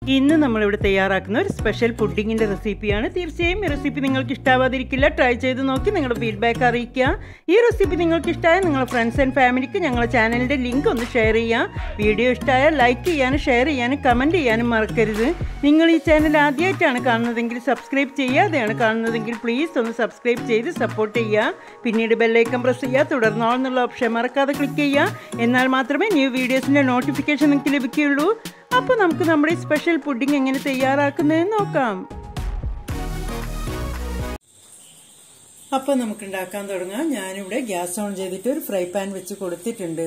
ഇന്ന് നമ്മളിവിടെ തയ്യാറാക്കുന്ന ഒരു സ്പെഷ്യൽ പുഡിങ്ങിൻ്റെ റെസിപ്പിയാണ് തീർച്ചയായും ഈ റെസിപ്പി നിങ്ങൾക്ക് ഇഷ്ടാവാതിരിക്കില്ല ട്രൈ ചെയ്ത് നോക്കി നിങ്ങളുടെ ഫീഡ്ബാക്ക് അറിയിക്കുക ഈ റെസിപ്പി നിങ്ങൾക്ക് ഇഷ്ടമായ നിങ്ങളുടെ ഫ്രണ്ട്സ് ആൻഡ് ഫാമിലിക്ക് ഞങ്ങളുടെ ചാനലിൻ്റെ ലിങ്ക് ഒന്ന് ഷെയർ ചെയ്യുക വീഡിയോ ഇഷ്ടമായാൽ ലൈക്ക് ചെയ്യാനും ഷെയർ ചെയ്യാനും കമൻറ്റ് ചെയ്യാനും മറക്കരുത് നിങ്ങൾ ഈ ചാനൽ ആദ്യമായിട്ടാണ് കാണുന്നതെങ്കിൽ സബ്സ്ക്രൈബ് ചെയ്യാതെയാണ് കാണുന്നതെങ്കിൽ പ്ലീസ് ഒന്ന് സബ്സ്ക്രൈബ് ചെയ്ത് സപ്പോർട്ട് ചെയ്യുക പിന്നീട് ബെല്ലൈക്കൺ പ്രസ് ചെയ്യുക തുടർന്ന് all എന്നുള്ള ഓപ്ഷൻ മറക്കാതെ ക്ലിക്ക് ചെയ്യുക എന്നാൽ മാത്രമേ ന്യൂ വീഡിയോസിൻ്റെ നോട്ടിഫിക്കേഷൻ നിങ്ങൾക്ക് ലഭിക്കുകയുള്ളൂ അപ്പോൾ നമുക്ക് നമ്മുടെ സ്പെഷ്യൽ പുഡിംഗ് എങ്ങനെ തയ്യാറാക്കുന്നതെന്ന് നോക്കാം അപ്പോൾ നമുക്ക് ഉണ്ടാക്കാൻ തുടങ്ങാം ഞാനിവിടെ ഗ്യാസ് ഓൺ ചെയ്തിട്ട് ഒരു ഫ്രൈ പാൻ വെച്ച് കൊടുത്തിട്ടുണ്ട്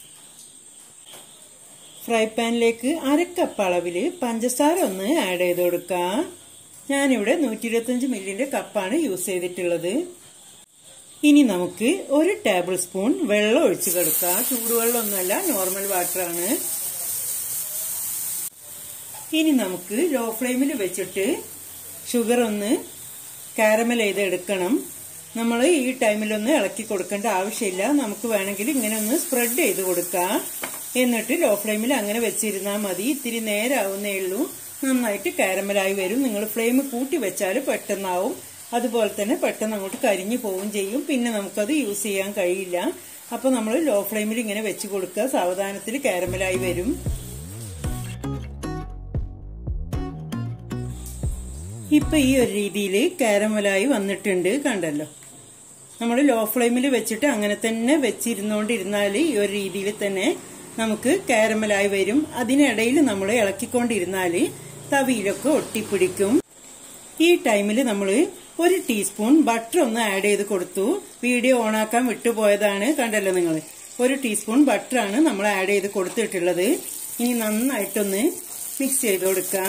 ഫ്രൈ പാനിലേക്ക് അര കപ്പ് അളവിൽ പഞ്ചസാര ഒന്ന് ആഡ് ചെയ്ത് കൊടുക്കാം ഞാനിവിടെ നൂറ്റി ഇരുപത്തഞ്ച് മില്ലിൻ്റെ കപ്പാണ് യൂസ് ചെയ്തിട്ടുള്ളത് ഇനി നമുക്ക് ഒരു ടേബിൾ സ്പൂൺ വെള്ളം ഒഴിച്ച് കൊടുക്കാം ചൂടുവെള്ളമൊന്നുമല്ല നോർമൽ വാട്ടറാണ് ഇനി നമുക്ക് ലോ ഫ്ലെയിമിൽ വെച്ചിട്ട് ഷുഗർ ഒന്ന് കാരമൽ ചെയ്ത് എടുക്കണം നമ്മൾ ഈ ടൈമിലൊന്ന് ഇളക്കി കൊടുക്കേണ്ട ആവശ്യമില്ല നമുക്ക് വേണമെങ്കിൽ ഇങ്ങനെ ഒന്ന് സ്പ്രെഡ് ചെയ്ത് കൊടുക്കാം എന്നിട്ട് ലോ ഫ്ലെയിമിൽ അങ്ങനെ വെച്ചിരുന്നാൽ മതി ഇത്തിരി നേരാവുന്നേ ഉള്ളൂ നന്നായിട്ട് കാരമലായി വരും നിങ്ങൾ ഫ്ലെയിം കൂട്ടി വെച്ചാൽ പെട്ടെന്നാവും അതുപോലെ തന്നെ പെട്ടെന്ന് അങ്ങോട്ട് കരിഞ്ഞു പോവുകയും ചെയ്യും പിന്നെ നമുക്കത് യൂസ് ചെയ്യാൻ കഴിയില്ല അപ്പോൾ നമ്മൾ ലോ ഫ്ലെയിമിൽ ഇങ്ങനെ വെച്ച് കൊടുക്കുക സാവധാനത്തിൽ കാരമലായി വരും ഇപ്പൊ ഈ ഒരു രീതിയിൽ കാരമലായി വന്നിട്ടുണ്ട് കണ്ടല്ലോ നമ്മൾ ലോ ഫ്ലെയിമിൽ വെച്ചിട്ട് അങ്ങനെ തന്നെ വെച്ചിരുന്നോണ്ടിരുന്നാൽ ഈ ഒരു രീതിയിൽ തന്നെ നമുക്ക് കാരമലായി വരും അതിനിടയിൽ നമ്മൾ ഇളക്കിക്കൊണ്ടിരുന്നാൽ തവിയിലൊക്കെ ഒട്ടിപ്പിടിക്കും ഈ ടൈമിൽ നമ്മൾ ഒരു ടീസ്പൂൺ ബട്ടർ ഒന്ന് ആഡ് ചെയ്ത് കൊടുത്തു വീഡിയോ ഓണാക്കാൻ വിട്ടുപോയതാണ് കണ്ടല്ലോ നിങ്ങൾ ഒരു ടീസ്പൂൺ ബട്ടറാണ് നമ്മൾ ആഡ് ചെയ്ത് കൊടുത്തിട്ടുള്ളത് ഇനി നന്നായിട്ടൊന്ന് മിക്സ് ചെയ്ത് കൊടുക്കാം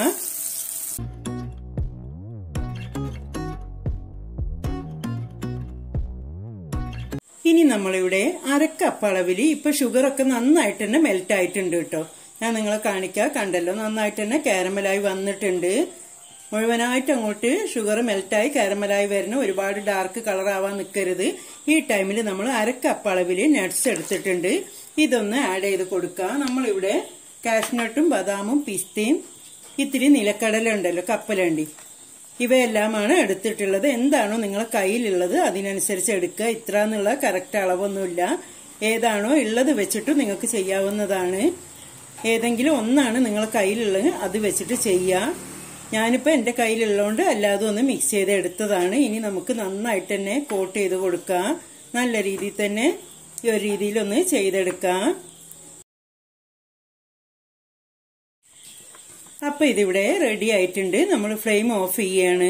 ഇനി നമ്മളിവിടെ അരക്കപ്പ് അളവിൽ ഇപ്പൊ ഷുഗർ ഒക്കെ നന്നായിട്ട് തന്നെ മെൽറ്റ് ആയിട്ടുണ്ട് കേട്ടോ ഞാൻ നിങ്ങളെ കാണിക്കാം കണ്ടല്ലോ നന്നായിട്ട് തന്നെ കാരമലായി വന്നിട്ടുണ്ട് മുഴുവനായിട്ട് അങ്ങോട്ട് ഷുഗർ മെൽറ്റായി കാരമലായി വരുന്ന ഒരുപാട് ഡാർക്ക് കളർ ആവാൻ നിൽക്കരുത് ഈ ടൈമിൽ നമ്മൾ അരക്കപ്പ് അളവിൽ നട്ട്സ് എടുത്തിട്ടുണ്ട് ഇതൊന്ന് ആഡ് ചെയ്ത് കൊടുക്കുക നമ്മളിവിടെ കാഷ്നട്ടും ബദാമും പിസ്തയും ഇത്തിരി നിലക്കടല ഉണ്ടല്ലോ കപ്പലണ്ടി ഇവയെല്ലാമാണ് എടുത്തിട്ടുള്ളത് എന്താണോ നിങ്ങളെ കയ്യിലുള്ളത് അതിനനുസരിച്ച് എടുക്കുക ഇത്ര എന്നുള്ള കറക്റ്റ് അളവൊന്നുമില്ല ഏതാണോ ഉള്ളത് വെച്ചിട്ട് നിങ്ങൾക്ക് ചെയ്യാവുന്നതാണ് ഏതെങ്കിലും ഒന്നാണ് നിങ്ങളെ കയ്യിലുള്ളത് അത് വെച്ചിട്ട് ചെയ്യുക ഞാനിപ്പോൾ എൻ്റെ കയ്യിലുള്ളതുകൊണ്ട് അല്ലാതെ ഒന്ന് മിക്സ് ചെയ്ത് എടുത്തതാണ് ഇനി നമുക്ക് നന്നായിട്ട് തന്നെ കോട്ട് ചെയ്ത് കൊടുക്കാം നല്ല രീതിയിൽ തന്നെ ഈ ഒരു രീതിയിലൊന്ന് ചെയ്തെടുക്കാം അപ്പൊ ഇതിവിടെ റെഡി ആയിട്ടുണ്ട് നമ്മൾ ഫ്ലെയിം ഓഫ് ചെയ്യാണ്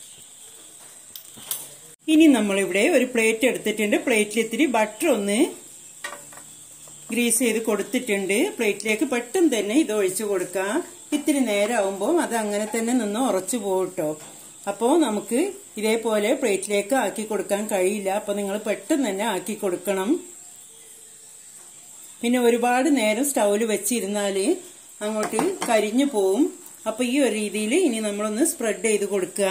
ഇനി നമ്മളിവിടെ ഒരു പ്ലേറ്റ് എടുത്തിട്ടുണ്ട് പ്ലേറ്റിൽ ഇത്തിരി ബട്ടർ ഒന്ന് ഗ്രീസ് ചെയ്ത് കൊടുത്തിട്ടുണ്ട് പ്ലേറ്റിലേക്ക് പെട്ടെന്ന് തന്നെ ഇത് ഒഴിച്ചു കൊടുക്കാം ഇത്തിരി നേരമാകുമ്പോൾ അത് അങ്ങനെ തന്നെ നിന്ന് ഉറച്ചു പോകട്ടോ അപ്പോൾ നമുക്ക് ഇതേപോലെ പ്ലേറ്റിലേക്ക് ആക്കി കൊടുക്കാൻ കഴിയില്ല അപ്പോൾ നിങ്ങൾ പെട്ടെന്ന് തന്നെ ആക്കി കൊടുക്കണം പിന്നെ ഒരുപാട് നേരം സ്റ്റൗവിൽ വെച്ചിരുന്നാൽ അങ്ങോട്ട് കരിഞ്ഞു പോവും അപ്പൊ ഈ ഒരു രീതിയിൽ ഇനി നമ്മളൊന്ന് സ്പ്രെഡ് ചെയ്ത് കൊടുക്കുക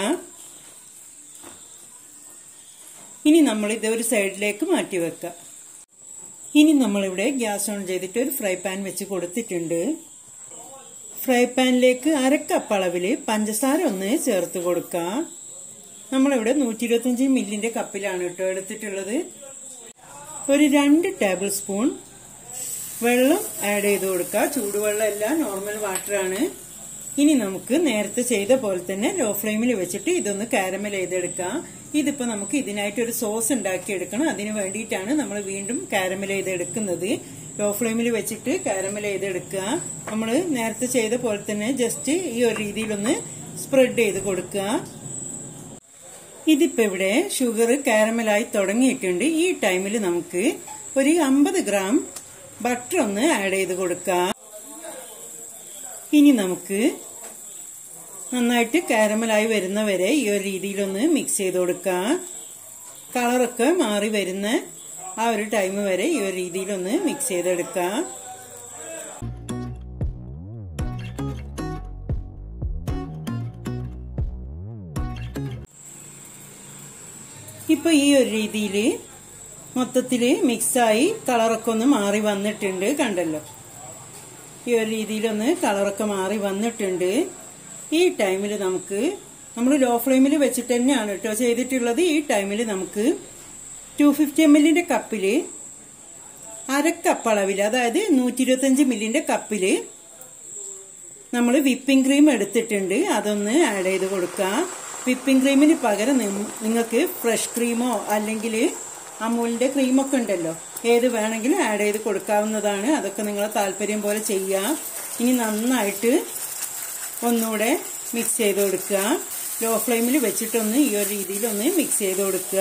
ഇനി നമ്മൾ ഇത് ഒരു സൈഡിലേക്ക് മാറ്റി വെക്കുക ഇനി നമ്മളിവിടെ ഗ്യാസ് ഓൺ ചെയ്തിട്ട് ഒരു ഫ്രൈ പാൻ വെച്ച് കൊടുത്തിട്ടുണ്ട് ഫ്രൈ പാനിലേക്ക് അരക്കപ്പ് അളവിൽ പഞ്ചസാര ഒന്ന് ചേർത്ത് കൊടുക്കുക നമ്മളിവിടെ നൂറ്റി ഇരുപത്തഞ്ച് മില്ലിന്റെ കപ്പിലാണ് കേട്ടോ എടുത്തിട്ടുള്ളത് ഒരു രണ്ട് ടേബിൾ സ്പൂൺ വെള്ളം ആഡ് ചെയ്ത് കൊടുക്കുക ചൂടുവെള്ളം അല്ല നോർമൽ വാട്ടറാണ് ഇനി നമുക്ക് നേരത്തെ ചെയ്ത പോലെ തന്നെ ലോ ഫ്ലെയിമിൽ വെച്ചിട്ട് ഇതൊന്ന് കാരമൽ ചെയ്തെടുക്കാം ഇതിപ്പോ നമുക്ക് ഇതിനായിട്ട് ഒരു സോസ് ഉണ്ടാക്കി എടുക്കണം അതിന് വേണ്ടിയിട്ടാണ് നമ്മൾ വീണ്ടും കാരമൽ ചെയ്തെടുക്കുന്നത് ലോ ഫ്ലെയിമിൽ വെച്ചിട്ട് കാരമൽ ചെയ്തെടുക്കുക നമ്മൾ നേരത്തെ ചെയ്ത പോലെ തന്നെ ജസ്റ്റ് ഈ ഒരു രീതിയിലൊന്ന് സ്പ്രെഡ് ചെയ്ത് കൊടുക്കുക ഇതിപ്പോ ഇവിടെ ഷുഗർ കാരമലായി തുടങ്ങിയിട്ടുണ്ട് ഈ ടൈമിൽ നമുക്ക് ഒരു അമ്പത് ഗ്രാം ബട്ടർ ഒന്ന് ആഡ് ചെയ്ത് കൊടുക്കാം ഇനി നമുക്ക് നന്നായിട്ട് കാരമലായി വരുന്നവരെ ഈ ഒരു രീതിയിലൊന്ന് മിക്സ് ചെയ്ത് കൊടുക്കാം കളറൊക്കെ മാറി വരുന്ന ആ ഒരു ടൈം വരെ ഈ ഒരു രീതിയിലൊന്ന് മിക്സ് ചെയ്തെടുക്കാം ഇപ്പൊ ഈ ഒരു രീതിയിൽ മൊത്തത്തില് മിക്സായി കളറൊക്കെ ഒന്ന് മാറി വന്നിട്ടുണ്ട് കണ്ടല്ലോ ഈ ഒരു രീതിയിലൊന്ന് കളറൊക്കെ മാറി വന്നിട്ടുണ്ട് ഈ ടൈമിൽ നമുക്ക് നമ്മൾ ലോ ഫ്ലെയിമിൽ വെച്ചിട്ട് തന്നെയാണ് കേട്ടോ ചെയ്തിട്ടുള്ളത് ഈ ടൈമിൽ നമുക്ക് ടു ഫിഫ്റ്റി എം എല്ലിന്റെ കപ്പില് അരക്കപ്പ് അളവിൽ അതായത് നൂറ്റി ഇരുപത്തഞ്ച് മില്ലിന്റെ കപ്പില് നമ്മൾ വിപ്പിംഗ് ക്രീം എടുത്തിട്ടുണ്ട് അതൊന്ന് ആഡ് ചെയ്ത് കൊടുക്കുക വിപ്പിംഗ് ക്രീമിന് പകരം നിങ്ങൾക്ക് ഫ്രഷ് ക്രീമോ അല്ലെങ്കിൽ അമൂലിന്റെ ക്രീമൊക്കെ ഉണ്ടല്ലോ ഏത് വേണമെങ്കിലും ആഡ് ചെയ്ത് കൊടുക്കാവുന്നതാണ് അതൊക്കെ നിങ്ങളെ താല്പര്യം പോലെ ചെയ്യുക ഇനി നന്നായിട്ട് ഒന്നുകൂടെ മിക്സ് ചെയ്ത് കൊടുക്കുക ലോ ഫ്ലെയിമിൽ വെച്ചിട്ടൊന്ന് ഈ ഒരു രീതിയിൽ ഒന്ന് മിക്സ് ചെയ്ത് കൊടുക്കുക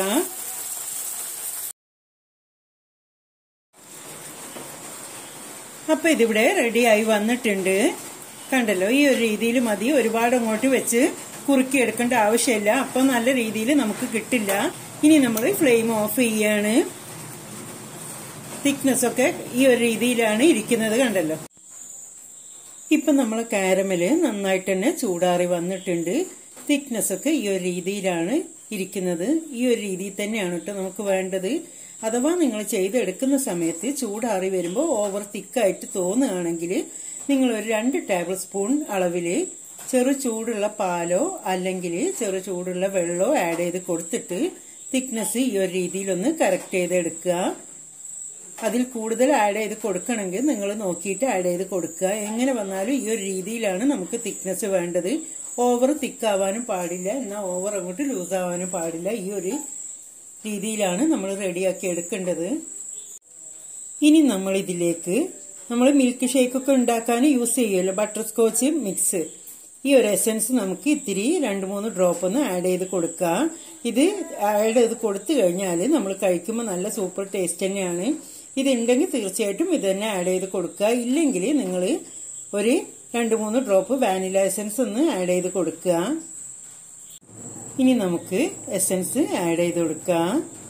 അപ്പൊ ഇതിവിടെ റെഡിയായി വന്നിട്ടുണ്ട് കണ്ടല്ലോ ഈ ഒരു രീതിയിൽ മതി ഒരുപാട് അങ്ങോട്ട് വെച്ച് കുറുക്കി എടുക്കേണ്ട ആവശ്യമില്ല അപ്പൊ നല്ല രീതിയിൽ നമുക്ക് കിട്ടില്ല ഇനി നമ്മൾ ഫ്ലെയിം ഓഫ് ചെയ്യാണ് തിക്നെസ് ഒക്കെ ഈ ഒരു രീതിയിലാണ് ഇരിക്കുന്നത് കണ്ടല്ലോ ഇപ്പൊ നമ്മൾ കാരമല് നന്നായിട്ട് തന്നെ ചൂടാറി വന്നിട്ടുണ്ട് തിക്നെസ് ഒക്കെ ഈ ഒരു രീതിയിലാണ് ഇരിക്കുന്നത് ഈ ഒരു രീതിയിൽ തന്നെയാണ് കേട്ടോ നമുക്ക് വേണ്ടത് അഥവാ നിങ്ങൾ ചെയ്തെടുക്കുന്ന സമയത്ത് ചൂടാറി വരുമ്പോൾ ഓവർ തിക്കായിട്ട് തോന്നുകയാണെങ്കിൽ നിങ്ങൾ ഒരു രണ്ട് ടേബിൾ സ്പൂൺ അളവില് ചെറു ചൂടുള്ള പാലോ അല്ലെങ്കിൽ ചെറു ചൂടുള്ള വെള്ളമോ ആഡ് ചെയ്ത് കൊടുത്തിട്ട് തിക്നെസ് ഈ ഒരു രീതിയിലൊന്ന് കറക്റ്റ് ചെയ്തെടുക്കുക അതിൽ കൂടുതൽ ആഡ് ചെയ്ത് കൊടുക്കണമെങ്കിൽ നിങ്ങൾ നോക്കിയിട്ട് ആഡ് ചെയ്ത് കൊടുക്കുക എങ്ങനെ വന്നാലും ഈ ഒരു രീതിയിലാണ് നമുക്ക് തിക്നെസ് വേണ്ടത് ഓവർ തിക്കാവാനും പാടില്ല എന്നാൽ ഓവർ അങ്ങോട്ട് ലൂസ് ആവാനും പാടില്ല ഈ ഒരു രീതിയിലാണ് നമ്മൾ റെഡിയാക്കി എടുക്കേണ്ടത് ഇനി നമ്മൾ ഇതിലേക്ക് നമ്മൾ മിൽക്ക് ഷേക്ക് ഒക്കെ ഉണ്ടാക്കാൻ യൂസ് ചെയ്യുമല്ലോ ബട്ടർ സ്കോച്ച് മിക്സ് ഈ ഒരു എസൻസ് നമുക്ക് ഇത്തിരി രണ്ട് മൂന്ന് ഡ്രോപ്പ് ഒന്ന് ആഡ് ചെയ്ത് കൊടുക്കുക ഇത് ആഡ് ചെയ്ത് കൊടുത്തു കഴിഞ്ഞാൽ നമ്മൾ കഴിക്കുമ്പോൾ നല്ല സൂപ്പർ ടേസ്റ്റ് തന്നെയാണ് ഇതുണ്ടെങ്കിൽ തീർച്ചയായിട്ടും ഇത് തന്നെ ആഡ് ചെയ്ത് കൊടുക്കുക ഇല്ലെങ്കിൽ നിങ്ങൾ ഒരു രണ്ട് മൂന്ന് ഡ്രോപ്പ് വാനില എസൻസ് ഒന്ന് ആഡ് ചെയ്ത് കൊടുക്കുക ഇനി നമുക്ക് എസൻസ് ആഡ് ചെയ്ത് കൊടുക്കാം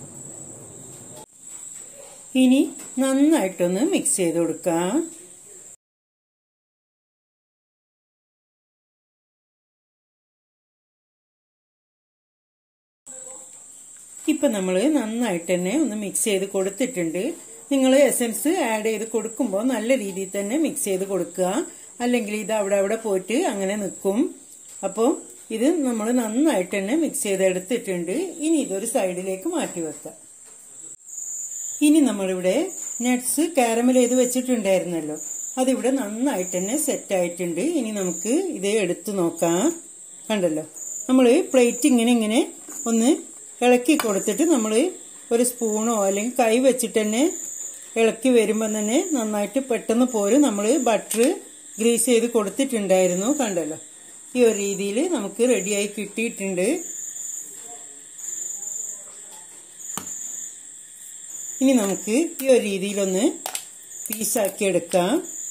ഇനി നന്നായിട്ടൊന്ന് മിക്സ് ചെയ്ത് കൊടുക്കാം ഇപ്പൊ നമ്മൾ നന്നായിട്ട് തന്നെ ഒന്ന് മിക്സ് ചെയ്ത് കൊടുത്തിട്ടുണ്ട് നിങ്ങൾ എസൻസ് ആഡ് ചെയ്ത് കൊടുക്കുമ്പോൾ നല്ല രീതിയിൽ തന്നെ മിക്സ് ചെയ്ത് കൊടുക്കുക അല്ലെങ്കിൽ ഇത് അവിടെ അവിടെ പോയിട്ട് അങ്ങനെ നിൽക്കും അപ്പോൾ ഇത് നമ്മൾ നന്നായിട്ട് തന്നെ മിക്സ് ചെയ്ത് എടുത്തിട്ടുണ്ട് ഇനി ഇതൊരു സൈഡിലേക്ക് മാറ്റി വെക്കാം ഇനി നമ്മളിവിടെ നട്ട്സ് കാരമൽ ചെയ്ത് വെച്ചിട്ടുണ്ടായിരുന്നല്ലോ അതിവിടെ നന്നായിട്ട് തന്നെ സെറ്റ് ആയിട്ടുണ്ട് ഇനി നമുക്ക് ഇത് എടുത്തു നോക്കാം കണ്ടല്ലോ നമ്മൾ പ്ലേറ്റ് ഇങ്ങനെ ഇങ്ങനെ ഒന്ന് ഇളക്കി കൊടുത്തിട്ട് നമ്മൾ ഒരു സ്പൂണോ അല്ലെങ്കിൽ കൈ വെച്ചിട്ട് തന്നെ ഇളക്കി വരുമ്പോൾ തന്നെ നന്നായിട്ട് പെട്ടെന്ന് പോരും നമ്മൾ ബട്ടർ ഗ്രീസ് ചെയ്ത് കൊടുത്തിട്ടുണ്ടായിരുന്നു കണ്ടല്ലോ ഈ ഒരു രീതിയിൽ നമുക്ക് റെഡിയായി കിട്ടിയിട്ടുണ്ട് ഇനി നമുക്ക് ഈ ഒരു രീതിയിലൊന്ന് പീസാക്കി എടുക്കാം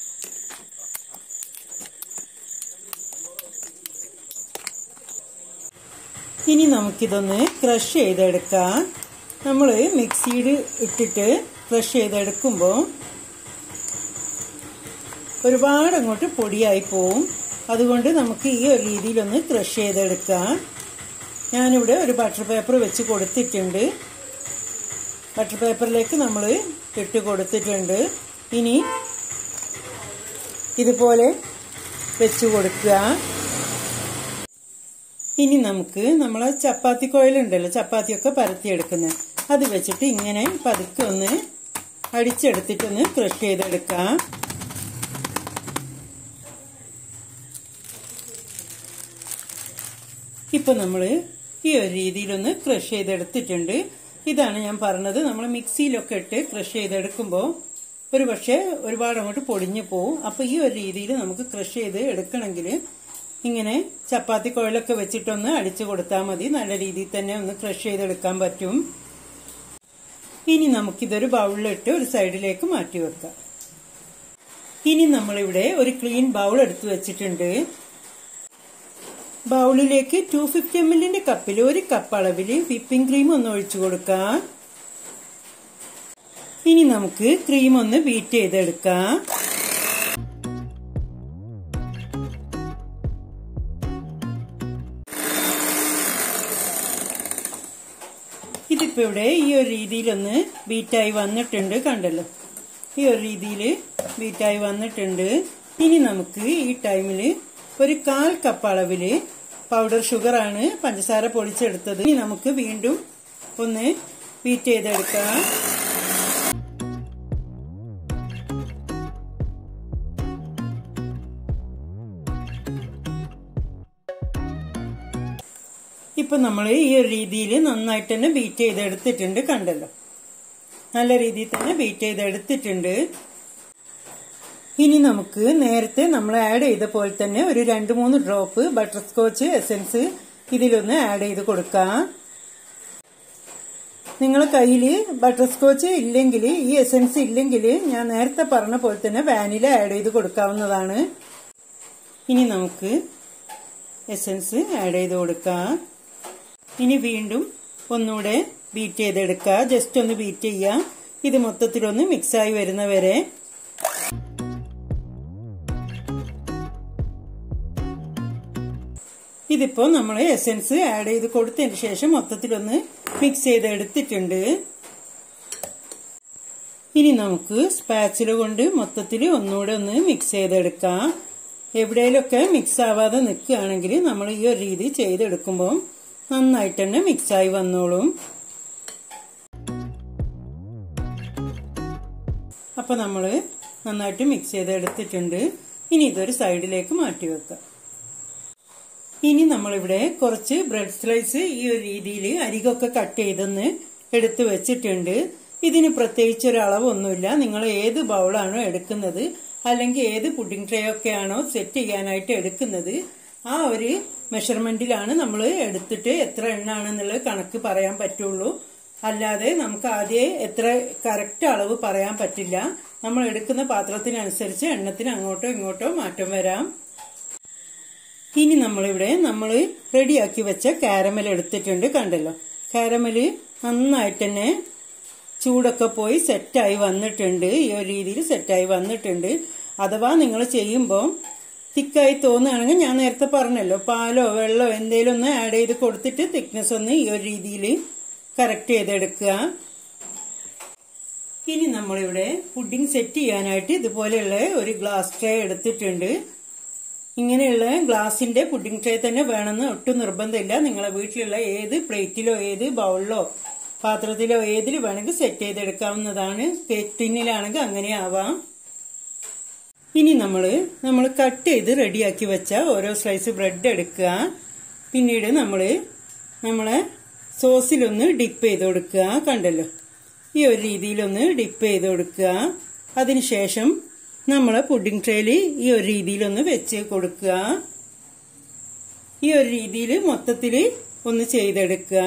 ഇനി നമുക്കിതൊന്ന് ക്രഷ് ചെയ്തെടുക്കാം നമ്മൾ മിക്സിയിൽ ഇട്ടിട്ട് ക്രഷ് ചെയ്തെടുക്കുമ്പോൾ ഒരുപാട് അങ്ങോട്ട് പൊടിയായി പോവും അതുകൊണ്ട് നമുക്ക് ഈ ഒരു രീതിയിലൊന്ന് ക്രഷ് ചെയ്തെടുക്കാം ഞാനിവിടെ ഒരു ബട്ടർ പേപ്പർ വെച്ച് കൊടുത്തിട്ടുണ്ട് ബട്ടർ പേപ്പറിലേക്ക് നമ്മൾ ഇട്ട് കൊടുത്തിട്ടുണ്ട് ഇനി ഇതുപോലെ വെച്ച് കൊടുക്കുക ഇനി നമുക്ക് നമ്മളെ ചപ്പാത്തി കോയിലുണ്ടല്ലോ ചപ്പാത്തിയൊക്കെ പരത്തിയെടുക്കുന്നത് അത് വെച്ചിട്ട് ഇങ്ങനെ പതുക്കെ ഒന്ന് അടിച്ചെടുത്തിട്ടൊന്ന് ക്രഷ് ചെയ്തെടുക്കാം ഇപ്പൊ നമ്മൾ ഈ ഒരു രീതിയിലൊന്ന് ക്രഷ് ചെയ്തെടുത്തിട്ടുണ്ട് ഇതാണ് ഞാൻ പറഞ്ഞത് നമ്മൾ മിക്സിയിലൊക്കെ ഇട്ട് ക്രഷ് ചെയ്തെടുക്കുമ്പോൾ ഒരു പക്ഷേ ഒരുപാട് അങ്ങോട്ട് പൊടിഞ്ഞു പോവും അപ്പൊ ഈ ഒരു രീതിയിൽ നമുക്ക് ക്രഷ് ചെയ്ത് എടുക്കണമെങ്കിൽ ഇങ്ങനെ ചപ്പാത്തി കുഴലൊക്കെ വെച്ചിട്ടൊന്ന് അടിച്ചു കൊടുത്താൽ മതി നല്ല രീതിയിൽ തന്നെ ഒന്ന് ക്രഷ് ചെയ്തെടുക്കാൻ പറ്റും ഇനി നമുക്കിതൊരു ബൗളിലിട്ട് ഒരു സൈഡിലേക്ക് മാറ്റി വെക്കാം ഇനി നമ്മളിവിടെ ഒരു ക്ലീൻ ബൗൾ എടുത്തു വെച്ചിട്ടുണ്ട് ബൗളിലേക്ക് ടു ഫിഫ്റ്റി എം എല്ലിന്റെ കപ്പിൽ ഒരു കപ്പ് അളവിൽ വിപ്പിംഗ് ക്രീം ഒന്ന് ഒഴിച്ചു കൊടുക്കാം ഇനി നമുക്ക് ക്രീം ഒന്ന് ബീറ്റ് ചെയ്തെടുക്കാം ഇതിപ്പോ ഇവിടെ ഈ ഒരു രീതിയിലൊന്ന് ബീറ്റായി വന്നിട്ടുണ്ട് കണ്ടല്ലോ ഈ ഒരു രീതിയിൽ ബീറ്റായി വന്നിട്ടുണ്ട് ഇനി നമുക്ക് ഈ ടൈമിൽ ഒരു കാൽ കപ്പ് അളവില് പൗഡർ ഷുഗറാണ് പഞ്ചസാര പൊടിച്ചെടുത്തത് ഇനി നമുക്ക് വീണ്ടും ഒന്ന് ബീറ്റ് ചെയ്തെടുക്കാം ഇപ്പൊ നമ്മൾ ഈ ഒരു രീതിയിൽ നന്നായിട്ട് തന്നെ ബീറ്റ് ചെയ്തെടുത്തിട്ടുണ്ട് കണ്ടല്ലോ നല്ല രീതിയിൽ തന്നെ ബീറ്റ് ചെയ്തെടുത്തിട്ടുണ്ട് ഇനി നമുക്ക് നേരത്തെ നമ്മൾ ആഡ് ചെയ്ത പോലെ തന്നെ ഒരു രണ്ട് മൂന്ന് ഡ്രോപ്പ് ബട്ടർ സ്കോച്ച് എസൻസ് ഇതിലൊന്ന് ആഡ് ചെയ്ത് കൊടുക്കാം നിങ്ങളെ കയ്യിൽ ബട്ടർ സ്കോച്ച് ഇല്ലെങ്കിൽ ഈ എസൻസ് ഇല്ലെങ്കിൽ ഞാൻ നേരത്തെ പറഞ്ഞ പോലെ തന്നെ വാനില ആഡ് ചെയ്ത് കൊടുക്കാവുന്നതാണ് ഇനി നമുക്ക് എസൻസ് ആഡ് ചെയ്ത് കൊടുക്കാം ഇനി വീണ്ടും ഒന്നുകൂടെ ബീറ്റ് ചെയ്തെടുക്കുക ജസ്റ്റ് ഒന്ന് ബീറ്റ് ചെയ്യുക ഇത് മൊത്തത്തിലൊന്ന് മിക്സായി വരുന്നവരെ ഇതിപ്പോ നമ്മൾ എസൻസ് ആഡ് ചെയ്ത് കൊടുത്തതിന് ശേഷം മൊത്തത്തിലൊന്ന് മിക്സ് ചെയ്ത് എടുത്തിട്ടുണ്ട് ഇനി നമുക്ക് സ്പാച്ചില കൊണ്ട് മൊത്തത്തിൽ ഒന്നുകൂടെ ഒന്ന് മിക്സ് ചെയ്തെടുക്കാം എവിടെയെങ്കിലൊക്കെ മിക്സ് ആവാതെ നിൽക്കുകയാണെങ്കിൽ നമ്മൾ ഈ ഒരു രീതി ചെയ്തെടുക്കുമ്പോൾ നന്നായിട്ട് തന്നെ മിക്സായി വന്നോളും അപ്പൊ നമ്മൾ നന്നായിട്ട് മിക്സ് ചെയ്ത് എടുത്തിട്ടുണ്ട് ഇനി ഇതൊരു സൈഡിലേക്ക് മാറ്റി വെക്കാം ഇനി നമ്മളിവിടെ കുറച്ച് ബ്രെഡ് സ്ലൈസ് ഈ ഒരു രീതിയിൽ അരികൊക്കെ കട്ട് ചെയ്തൊന്ന് എടുത്തു വെച്ചിട്ടുണ്ട് ഇതിന് പ്രത്യേകിച്ച് ഒരു അളവൊന്നുമില്ല നിങ്ങൾ ഏത് ബൗളാണോ എടുക്കുന്നത് അല്ലെങ്കിൽ ഏത് പുഡിംഗ് ട്രേ ഒക്കെ ആണോ സെറ്റ് ചെയ്യാനായിട്ട് എടുക്കുന്നത് ആ ഒരു മെഷർമെന്റിലാണ് നമ്മൾ എടുത്തിട്ട് എത്ര എണ്ണാണെന്നുള്ളത് കണക്ക് പറയാൻ പറ്റുള്ളൂ അല്ലാതെ നമുക്ക് ആദ്യം എത്ര കറക്റ്റ് അളവ് പറയാൻ പറ്റില്ല നമ്മൾ എടുക്കുന്ന പാത്രത്തിനനുസരിച്ച് എണ്ണത്തിന് അങ്ങോട്ടോ ഇങ്ങോട്ടോ മാറ്റം വരാം ഇനി നമ്മളിവിടെ നമ്മൾ റെഡിയാക്കി വെച്ച കാരമൽ എടുത്തിട്ടുണ്ട് കണ്ടല്ലോ കാരമൽ നന്നായിട്ട് തന്നെ ചൂടൊക്കെ പോയി സെറ്റായി വന്നിട്ടുണ്ട് ഈ ഒരു രീതിയിൽ സെറ്റായി വന്നിട്ടുണ്ട് അഥവാ നിങ്ങൾ ചെയ്യുമ്പോൾ തിക്കായി തോന്നുകയാണെങ്കിൽ ഞാൻ നേരത്തെ പറഞ്ഞല്ലോ പാലോ വെള്ളമോ എന്തെങ്കിലും ഒന്ന് ആഡ് ചെയ്ത് കൊടുത്തിട്ട് തിക്നെസ് ഒന്ന് ഈ ഒരു രീതിയിൽ കറക്റ്റ് ചെയ്തെടുക്കുക ഇനി നമ്മളിവിടെ പുഡിംഗ് സെറ്റ് ചെയ്യാനായിട്ട് ഇതുപോലെയുള്ള ഒരു ഗ്ലാസ് ട്രേ എടുത്തിട്ടുണ്ട് ഇങ്ങനെയുള്ള ഗ്ലാസിന്റെ പുഡിംഗ് ട്രേ തന്നെ വേണമെന്ന് ഒട്ടും നിർബന്ധമില്ല നിങ്ങളെ വീട്ടിലുള്ള ഏത് പ്ലേറ്റിലോ ഏത് ബൗളിലോ പാത്രത്തിലോ ഏതിൽ വേണമെങ്കിൽ സെറ്റ് ചെയ്തെടുക്കാവുന്നതാണ് കേക്ക് ടിന്നിലാണെങ്കിൽ അങ്ങനെ ആവാം ഇനി നമ്മൾ നമ്മൾ കട്ട് ചെയ്ത് റെഡിയാക്കി വെച്ച ഓരോ സ്ലൈസ് ബ്രെഡ് എടുക്കുക പിന്നീട് നമ്മൾ നമ്മളെ സോസിലൊന്ന് ഡിപ്പ് ചെയ്ത് കൊടുക്കുക കണ്ടല്ലോ ഈ ഒരു രീതിയിലൊന്ന് ഡിപ്പ് ചെയ്ത് കൊടുക്കുക അതിനുശേഷം നമ്മളെ പുഡിംഗ് ട്രേയിൽ ഈ ഒരു രീതിയിലൊന്ന് വെച്ച് കൊടുക്കുക ഈ ഒരു രീതിയിൽ മൊത്തത്തിൽ ഒന്ന് ചെയ്തെടുക്കുക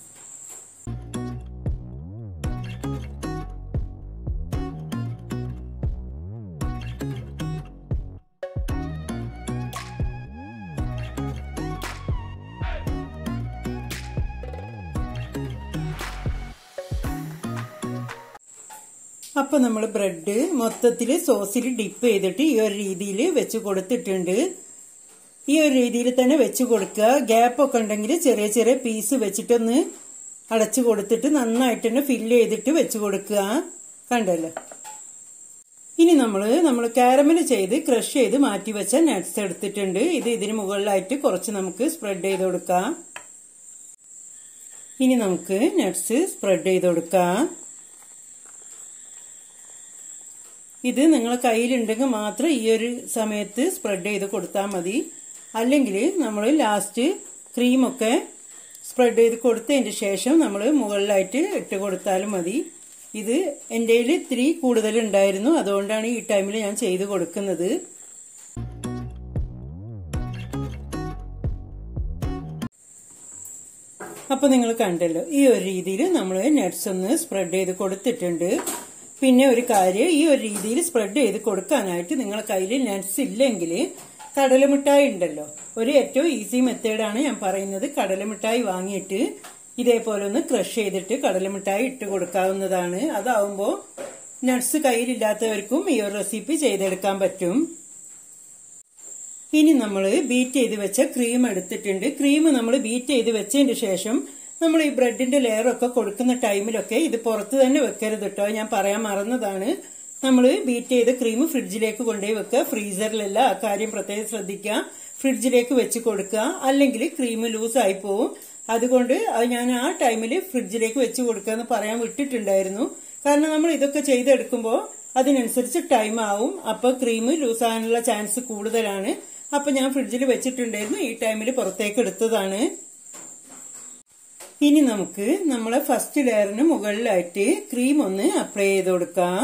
അപ്പൊ നമ്മൾ ബ്രെഡ് മൊത്തത്തിൽ സോസിൽ ഡിപ്പ് ചെയ്തിട്ട് ഈ ഒരു രീതിയിൽ വെച്ച് കൊടുത്തിട്ടുണ്ട് ഈ ഒരു രീതിയിൽ തന്നെ വെച്ച് കൊടുക്കുക ഗ്യാപ്പ് ഒക്കെ ഉണ്ടെങ്കിൽ ചെറിയ ചെറിയ പീസ് വെച്ചിട്ടൊന്ന് അടച്ചു കൊടുത്തിട്ട് നന്നായിട്ട് തന്നെ ഫില്ല് ചെയ്തിട്ട് വെച്ച് കൊടുക്കുക കണ്ടല്ലോ ഇനി നമ്മൾ നമ്മൾ കാരമൽ ചെയ്ത് ക്രഷ് ചെയ്ത് മാറ്റി വെച്ച നട്ട്സ് എടുത്തിട്ടുണ്ട് ഇത് ഇതിന് മുകളിലായിട്ട് കുറച്ച് നമുക്ക് സ്പ്രെഡ് ചെയ്ത് കൊടുക്കാം ഇനി നമുക്ക് നട്ട്സ് സ്പ്രെഡ് ചെയ്ത് കൊടുക്കാം ഇത് നിങ്ങളെ കയ്യിലുണ്ടെങ്കിൽ മാത്രം ഈ ഒരു സമയത്ത് സ്പ്രെഡ് ചെയ്ത് കൊടുത്താൽ മതി അല്ലെങ്കിൽ നമ്മൾ ലാസ്റ്റ് ക്രീമൊക്കെ സ്പ്രെഡ് ചെയ്ത് കൊടുത്തതിന് ശേഷം നമ്മൾ മുകളിലായിട്ട് ഇട്ട് കൊടുത്താലും മതി ഇത് എൻ്റെ കയ്യിൽ ഇത്തിരി കൂടുതൽ ഉണ്ടായിരുന്നു അതുകൊണ്ടാണ് ഈ ടൈമിൽ ഞാൻ ചെയ്ത് കൊടുക്കുന്നത് അപ്പൊ നിങ്ങൾ കണ്ടല്ലോ ഈ ഒരു രീതിയിൽ നമ്മൾ നട്ട്സ് ഒന്ന് സ്പ്രെഡ് ചെയ്ത് കൊടുത്തിട്ടുണ്ട് പിന്നെ ഒരു കാര്യം ഈ ഒരു രീതിയിൽ സ്പ്രെഡ് ചെയ്ത് കൊടുക്കാനായിട്ട് നിങ്ങളെ കയ്യിൽ നട്ട്സ് ഇല്ലെങ്കിൽ കടലമിഠായി ഉണ്ടല്ലോ ഒരു ഏറ്റവും ഈസി മെത്തേഡാണ് ഞാൻ പറയുന്നത് കടലമിഠായി വാങ്ങിയിട്ട് ഇതേപോലെ ഒന്ന് ക്രഷ് ചെയ്തിട്ട് കടലമിഠായി ഇട്ട് കൊടുക്കാവുന്നതാണ് അതാവുമ്പോൾ നട്ട്സ് കയ്യിലില്ലാത്തവർക്കും ഈ ഒരു റെസിപ്പി ചെയ്തെടുക്കാൻ പറ്റും ഇനി നമ്മൾ ബീറ്റ് ചെയ്ത് വെച്ച ക്രീം എടുത്തിട്ടുണ്ട് ക്രീം നമ്മൾ ബീറ്റ് ചെയ്ത് വെച്ചതിന് ശേഷം നമ്മൾ ഈ ബ്രെഡിന്റെ ലെയറൊക്കെ കൊടുക്കുന്ന ടൈമിലൊക്കെ ഇത് പുറത്ത് തന്നെ വെക്കരുത് കേട്ടോ ഞാൻ പറയാൻ മറന്നതാണ് നമ്മൾ ബീറ്റ് ചെയ്ത ക്രീം ഫ്രിഡ്ജിലേക്ക് കൊണ്ടുപോയി വെക്കുക ഫ്രീസറിലല്ല ആ കാര്യം പ്രത്യേകം ശ്രദ്ധിക്കുക ഫ്രിഡ്ജിലേക്ക് വെച്ച് കൊടുക്കുക അല്ലെങ്കിൽ ക്രീം ലൂസായി പോവും അതുകൊണ്ട് അത് ഞാൻ ആ ടൈമിൽ ഫ്രിഡ്ജിലേക്ക് വെച്ച് കൊടുക്കുക എന്ന് പറയാൻ വിട്ടിട്ടുണ്ടായിരുന്നു കാരണം നമ്മൾ ഇതൊക്കെ ചെയ്തെടുക്കുമ്പോൾ അതിനനുസരിച്ച് ടൈം ആവും അപ്പൊ ക്രീം ലൂസാകാനുള്ള ചാൻസ് കൂടുതലാണ് അപ്പൊ ഞാൻ ഫ്രിഡ്ജിൽ വെച്ചിട്ടുണ്ടായിരുന്നു ഈ ടൈമിൽ പുറത്തേക്ക് എടുത്തതാണ് ഇനി നമുക്ക് നമ്മളെ ഫസ്റ്റ് ലെയറിന് മുകളിലായിട്ട് ക്രീം ഒന്ന് അപ്ലൈ ചെയ്ത് കൊടുക്കാം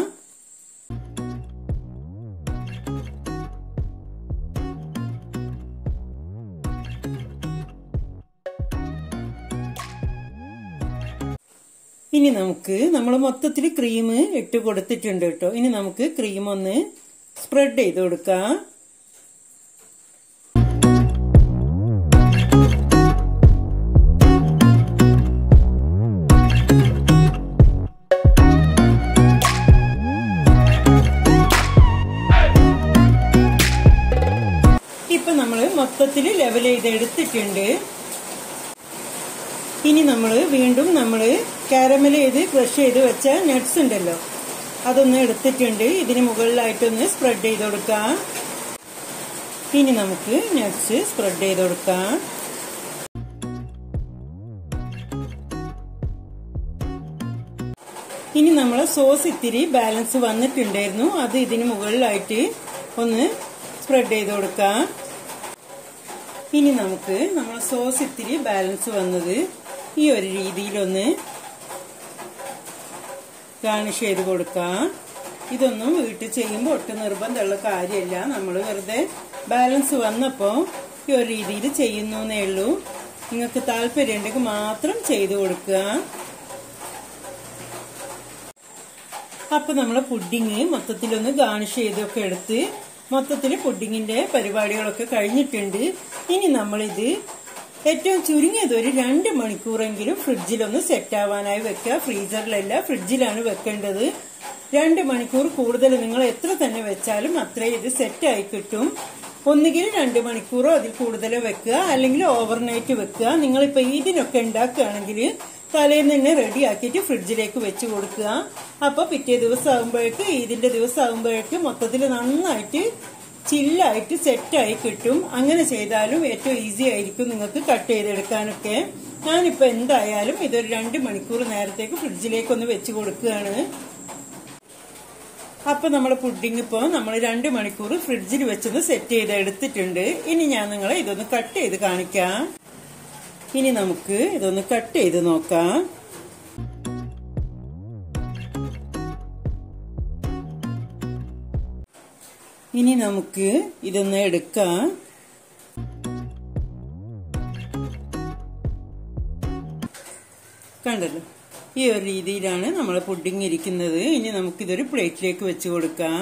ഇനി നമുക്ക് നമ്മൾ മൊത്തത്തിൽ ക്രീം ഇട്ട് കൊടുത്തിട്ടുണ്ട് കേട്ടോ ഇനി നമുക്ക് ക്രീം ഒന്ന് സ്പ്രെഡ് ചെയ്ത് കൊടുക്കാം ഇപ്പൊ നമ്മൾ മൊത്തത്തിൽ ലെവൽ ചെയ്ത് എടുത്തിട്ടുണ്ട് ഇനി നമ്മൾ വീണ്ടും നമ്മൾ കാരമൽ ചെയ്ത് ക്രഷ് ചെയ്ത് വെച്ച നട്ട്സ് ഉണ്ടല്ലോ അതൊന്ന് എടുത്തിട്ടുണ്ട് ഇതിന് മുകളിലായിട്ടൊന്ന് സ്പ്രെഡ് ചെയ്ത് കൊടുക്കാം ഇനി നമുക്ക് നട്ട്സ് സ്പ്രെഡ് ചെയ്ത് കൊടുക്കാം ഇനി നമ്മൾ സോസ് ഇത്തിരി ബാലൻസ് വന്നിട്ടുണ്ടായിരുന്നു അത് ഇതിന് മുകളിലായിട്ട് ഒന്ന് സ്പ്രെഡ് ചെയ്ത് കൊടുക്കാം ഇനി നമുക്ക് നമ്മൾ സോസ് ഇത്തിരി ബാലൻസ് വന്നത് ഈ ഒരു രീതിയിലൊന്ന് ഗാർണിഷ് ചെയ്ത് കൊടുക്കാം ഇതൊന്നും വീട്ടിൽ ചെയ്യുമ്പോൾ ഒട്ടും നിർബന്ധമുള്ള കാര്യമല്ല നമ്മൾ വെറുതെ ബാലൻസ് വന്നപ്പോൾ ഈ ഒരു രീതിയിൽ ചെയ്യുന്നു എന്നേ ഉള്ളൂ നിങ്ങൾക്ക് താല്പര്യം ഉണ്ടെങ്കിൽ മാത്രം ചെയ്തു കൊടുക്കുക അപ്പൊ നമ്മളെ പുഡിങ് മൊത്തത്തിലൊന്ന് ഗാർണിഷ് ചെയ്തൊക്കെ എടുത്ത് മൊത്തത്തിൽ പുഡിങ്ങിന്റെ പരിപാടികളൊക്കെ കഴിഞ്ഞിട്ടുണ്ട് ഇനി നമ്മളിത് ഏറ്റവും ചുരുങ്ങിയത് ഒരു രണ്ട് മണിക്കൂറെങ്കിലും ഫ്രിഡ്ജിലൊന്ന് സെറ്റ് ആവാനായി വെക്കുക ഫ്രീസറിലല്ല ഫ്രിഡ്ജിലാണ് വെക്കേണ്ടത് രണ്ട് മണിക്കൂർ കൂടുതൽ നിങ്ങൾ എത്ര തന്നെ വെച്ചാലും അത്രയും ഇത് സെറ്റ് ആയി കിട്ടും ഒന്നുകിൽ രണ്ട് മണിക്കൂറോ അതിൽ കൂടുതൽ വെക്കുക അല്ലെങ്കിൽ ഓവർനൈറ്റ് വെക്കുക നിങ്ങളിപ്പോ ഇതിനൊക്കെ ഉണ്ടാക്കുകയാണെങ്കിൽ തലേന്ന് തന്നെ റെഡി ആക്കിയിട്ട് ഫ്രിഡ്ജിലേക്ക് വെച്ച് കൊടുക്കുക അപ്പൊ പിറ്റേ ദിവസം ആകുമ്പോഴേക്ക് ഇതിന്റെ ദിവസം ആകുമ്പോഴേക്ക് മൊത്തത്തിൽ നന്നായിട്ട് ചില്ലായിട്ട് സെറ്റായി കിട്ടും അങ്ങനെ ചെയ്താലും ഏറ്റവും ഈസി ആയിരിക്കും നിങ്ങൾക്ക് കട്ട് ചെയ്തെടുക്കാനൊക്കെ ഞാനിപ്പോ എന്തായാലും ഇതൊരു രണ്ട് മണിക്കൂർ നേരത്തേക്ക് ഫ്രിഡ്ജിലേക്ക് ഒന്ന് വെച്ച് കൊടുക്കുകയാണ് അപ്പൊ നമ്മുടെ പുഡിംഗ് ഇപ്പോൾ നമ്മൾ രണ്ട് മണിക്കൂർ ഫ്രിഡ്ജിൽ വെച്ചത് സെറ്റ് ചെയ്ത് എടുത്തിട്ടുണ്ട് ഇനി ഞാൻ നിങ്ങളെ ഇതൊന്ന് കട്ട് ചെയ്ത് കാണിക്കാം ഇനി നമുക്ക് ഇതൊന്ന് കട്ട് ചെയ്ത് നോക്കാം ഇനി നമുക്ക് ഇതൊന്ന് എടുക്കാം കണ്ടല്ലോ ഈ ഒരു രീതിയിലാണ് നമ്മൾ പുഡിംഗ് ഇരിക്കുന്നത് ഇനി നമുക്കിതൊരു പ്ലേറ്റിലേക്ക് വെച്ച് കൊടുക്കാം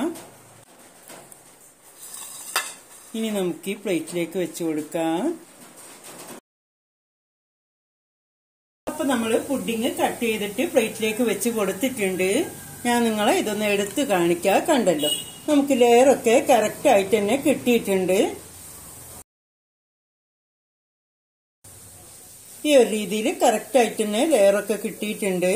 ഇനി നമുക്ക് ഈ പ്ലേറ്റിലേക്ക് വെച്ച് കൊടുക്കാം അപ്പൊ നമ്മൾ പുഡിംഗ് കട്ട് ചെയ്തിട്ട് പ്ലേറ്റിലേക്ക് വെച്ച് കൊടുത്തിട്ടുണ്ട് ഞാൻ നിങ്ങളെ ഇതൊന്ന് എടുത്ത് കാണിക്കാം കണ്ടല്ലോ നമുക്ക് ലെയറൊക്കെ കറക്റ്റ് ആയിട്ട് തന്നെ കിട്ടിയിട്ടുണ്ട് ഈ ഒരു രീതിയിൽ കറക്റ്റ് ആയിട്ട് തന്നെ ലെയറൊക്കെ കിട്ടിയിട്ടുണ്ട്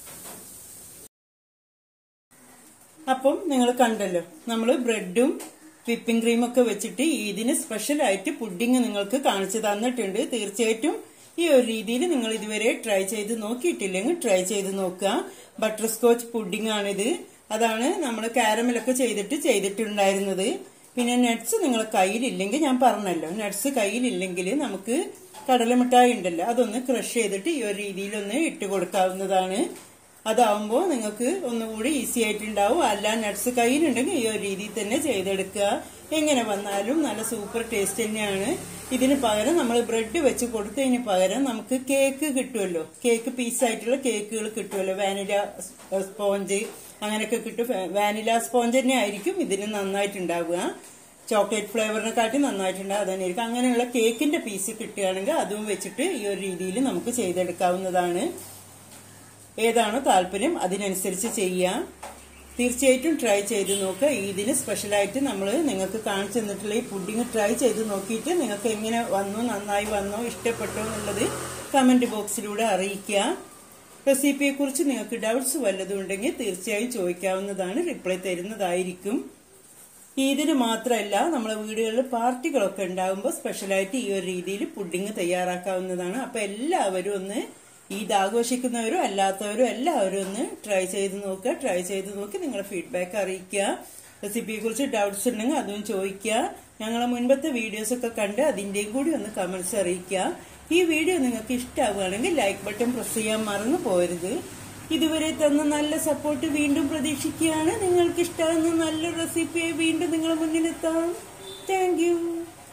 അപ്പം നിങ്ങൾ കണ്ടല്ലോ നമ്മൾ ബ്രെഡും വിപ്പിംഗ് ക്രീമൊക്കെ വെച്ചിട്ട് ഇതിന് സ്പെഷ്യൽ ആയിട്ട് പുഡിംഗ് നിങ്ങൾക്ക് കാണിച്ചു തന്നിട്ടുണ്ട് തീർച്ചയായിട്ടും ഈ ഒരു രീതിയിൽ നിങ്ങൾ ഇതുവരെ ട്രൈ ചെയ്ത് നോക്കിയിട്ടില്ലെങ്കിൽ ട്രൈ ചെയ്ത് നോക്കുക ബട്ടർ സ്കോച്ച് പുഡിംഗ് ആണിത് അതാണ് നമ്മൾ കാരമലൊക്കെ ചെയ്തിട്ട് ചെയ്തിട്ടുണ്ടായിരുന്നത് പിന്നെ നട്ട്സ് നിങ്ങളെ കയ്യിലില്ലെങ്കിൽ ഞാൻ പറഞ്ഞല്ലോ നട്ട്സ് കയ്യിലില്ലെങ്കിൽ നമുക്ക് കടലമിഠായി ഉണ്ടല്ലോ അതൊന്ന് ക്രഷ് ചെയ്തിട്ട് ഈ ഒരു രീതിയിലൊന്ന് ഇട്ട് കൊടുക്കാവുന്നതാണ് അതാവുമ്പോൾ നിങ്ങൾക്ക് ഒന്നുകൂടി ഈസി ആയിട്ടുണ്ടാവും അല്ല നട്ട്സ് കയ്യിലുണ്ടെങ്കിൽ ഈ ഒരു രീതിയിൽ തന്നെ ചെയ്തെടുക്കുക എങ്ങനെ വന്നാലും നല്ല സൂപ്പർ ടേസ്റ്റ് തന്നെയാണ് ഇതിന് പകരം നമ്മൾ ബ്രെഡ് വെച്ച് കൊടുത്തതിന് പകരം നമുക്ക് കേക്ക് കിട്ടുമല്ലോ കേക്ക് പീസായിട്ടുള്ള കേക്കുകൾ കിട്ടുമല്ലോ വാനില സ്പോഞ്ച് അങ്ങനെയൊക്കെ കിട്ടും വാനില സ്പോഞ്ച് തന്നെ ആയിരിക്കും ഇതിന് നന്നായിട്ടുണ്ടാവുക ചോക്ലേറ്റ് ഫ്ലേവറിനെക്കാട്ടി നന്നായിട്ടുണ്ടാവും അതന്നെയായിരിക്കും അങ്ങനെയുള്ള കേക്കിന്റെ പീസ് കിട്ടുകയാണെങ്കിൽ അതും വെച്ചിട്ട് ഈ ഒരു രീതിയിൽ നമുക്ക് ചെയ്തെടുക്കാവുന്നതാണ് ഏതാണോ താല്പര്യം അതിനനുസരിച്ച് ചെയ്യാം തീർച്ചയായിട്ടും ട്രൈ ചെയ്ത് നോക്കുക ഇതിന് സ്പെഷ്യലായിട്ട് നമ്മൾ നിങ്ങൾക്ക് കാണിച്ചു തന്നിട്ടുള്ള ഈ പുഡിങ് ട്രൈ ചെയ്ത് നോക്കിയിട്ട് നിങ്ങൾക്ക് എങ്ങനെ വന്നു നന്നായി വന്നോ ഇഷ്ടപ്പെട്ടോ എന്നുള്ളത് കമന്റ് ബോക്സിലൂടെ അറിയിക്കുക റെസിപ്പിയെ കുറിച്ച് നിങ്ങൾക്ക് ഡൗട്ട്സ് വല്ലതും ഉണ്ടെങ്കിൽ തീർച്ചയായും ചോദിക്കാവുന്നതാണ് റിപ്ലൈ തരുന്നതായിരിക്കും ഇതിന് മാത്രമല്ല നമ്മളെ വീടുകളിൽ പാർട്ടികളൊക്കെ ഉണ്ടാകുമ്പോൾ സ്പെഷ്യലായിട്ട് ഈ ഒരു രീതിയിൽ പുഡിങ് തയ്യാറാക്കാവുന്നതാണ് അപ്പൊ എല്ലാവരും ഒന്ന് ഈദ് ആഘോഷിക്കുന്നവരും അല്ലാത്തവരും എല്ലാവരും ഒന്ന് ട്രൈ ചെയ്ത് നോക്കുക ട്രൈ ചെയ്ത് നോക്കി നിങ്ങളുടെ ഫീഡ്ബാക്ക് അറിയിക്കുക റെസിപ്പിയെ കുറിച്ച് ഡൗട്ട്സ് ഉണ്ടെങ്കിൽ അതും ചോദിക്കുക ഞങ്ങളെ മുൻപത്തെ വീഡിയോസ് ഒക്കെ കണ്ട് അതിന്റെയും കൂടി ഒന്ന് കമന്റ്സ് അറിയിക്കുക ഈ വീഡിയോ നിങ്ങൾക്ക് ഇഷ്ടമാവുകയാണെങ്കിൽ ലൈക്ക് ബട്ടൺ പ്രസ് ചെയ്യാൻ മറന്നു പോരുത് ഇതുവരെ തന്ന നല്ല സപ്പോർട്ട് വീണ്ടും പ്രതീക്ഷിക്കുകയാണ് നിങ്ങൾക്ക് ഇഷ്ടമാകുന്ന നല്ല റെസിപ്പിയായി വീണ്ടും നിങ്ങളുടെ മുന്നിലെത്താം താങ്ക് യു